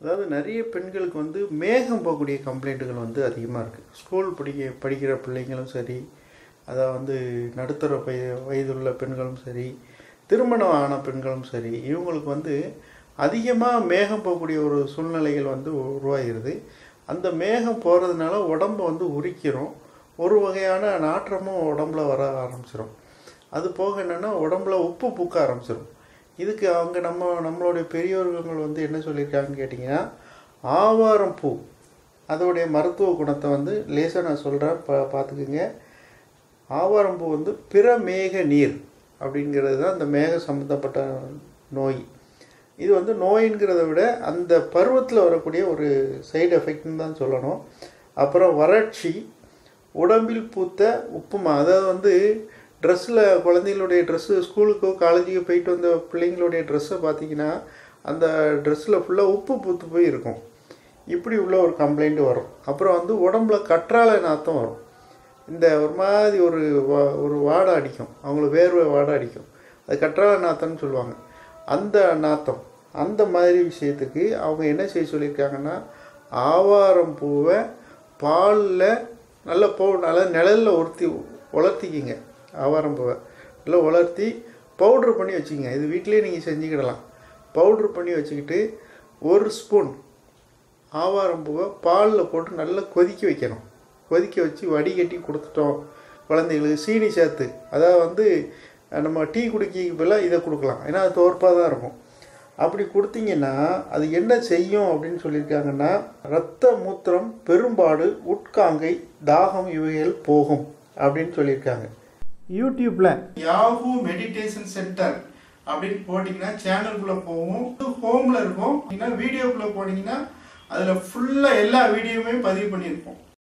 அதாவது நிறைய பெண்களுக்கு வந்து மேகம் போகக்கூடிய கம்ப்ளைண்ட்டுகள் வந்து அதிகமாக இருக்குது ஸ்கூல் படிக்க படிக்கிற பிள்ளைங்களும் சரி அதை வந்து நடுத்தர வய வயதுள்ள பெண்களும் சரி திருமணம் ஆன பெண்களும் சரி இவங்களுக்கு வந்து அதிகமாக மேகம் போகக்கூடிய ஒரு சூழ்நிலைகள் வந்து உருவாகிறது அந்த மேகம் போகிறதுனால உடம்பு வந்து உரிக்கிறோம் ஒரு வகையான நாற்றமும் உடம்புல வர ஆரம்பிச்சிடும் அது போக என்னென்னா உடம்புல உப்பு பூக்க ஆரம்பிச்சிடும் இதுக்கு அவங்க நம்ம நம்மளுடைய பெரியோர்கள் வந்து என்ன சொல்லியிருக்காங்கன்னு கேட்டிங்கன்னா ஆவாரம் பூ அதோடைய மருத்துவ குணத்தை வந்து லேசாக நான் சொல்கிறேன் பா பார்த்துக்குங்க ஆவாரம் பூ வந்து பிற மேக நீர் அப்படிங்கிறது தான் அந்த மேக சம்மந்தப்பட்ட நோய் இது வந்து நோயின்கிறத விட அந்த பருவத்தில் வரக்கூடிய ஒரு சைடு எஃபெக்ட்னு தான் சொல்லணும் அப்புறம் வறட்சி உடம்பில் பூத்த உப்புமா அதாவது வந்து ட்ரெஸ்ஸில் குழந்தைகளுடைய ட்ரெஸ்ஸு ஸ்கூலுக்கோ காலேஜுக்கோ போயிட்டு வந்த பிள்ளைங்களுடைய ட்ரெஸ்ஸை பார்த்தீங்கன்னா அந்த ட்ரெஸ்ஸில் ஃபுல்லாக உப்பு பூத்து போய் இருக்கும் இப்படி உள்ள ஒரு கம்ப்ளைண்ட் வரும் அப்புறம் வந்து உடம்புல கற்றாழை நாத்தம் வரும் இந்த ஒரு மாதிரி ஒரு வா- ஒரு வாடை அடிக்கும் அவங்களுக்கு வேர்வை வாடை அடிக்கும் அது கற்றாழை நாத்தம்னு சொல்லுவாங்க அந்த நாத்தம் அந்த மாதிரி விஷயத்துக்கு அவங்க என்ன செய்ய சொல்லியிருக்காங்கன்னா ஆவாரம் பூவை பாலில் நல்லா போ நல்லா நிழலில் உறுத்தி உலர்த்திக்கிங்க ஆவாரம் பூவை நல்லா உலர்த்தி பவுட்ரு பண்ணி வச்சுக்கங்க இது வீட்டிலேயே நீங்கள் செஞ்சுக்கிடலாம் பவுட்ரு பண்ணி வச்சுக்கிட்டு ஒரு ஸ்பூன் ஆவாரம் பூவை பாலில் போட்டு நல்லா கொதிக்க வைக்கணும் கொதிக்க வச்சு வடிகட்டி கொடுத்துட்டோம் குழந்தைங்களுக்கு சீனி சேர்த்து அதாவது வந்து அஹ், நம்ம டீ குடிக்க பதிலாக இதை கொடுக்கலாம் ஏன்னா அது தோற்பாக தான் இருக்கும் அப்படி கொடுத்தீங்கன்னா அது என்ன செய்யும் அப்படின்னு சொல்லியிருக்காங்கன்னா இரத்த மூத்திரம் பெரும்பாடு உட்காங்கை தாகம் இவைகள் போகும் அப்படின்னு சொல்லியிருக்காங்க யூடியூப்பில் யாஹூ மெடிடேஷன் சென்டர் அப்படின்னு போட்டிங்கன்னா சேனலுக்குள்ளே போகும் ஹோமில் இருக்கும் இல்லைன்னா வீடியோக்குள்ளே போனீங்கன்னா அதில் ஃபுல்லாக எல்லா வீடியோவுமே பதிவு பண்ணியிருப்போம்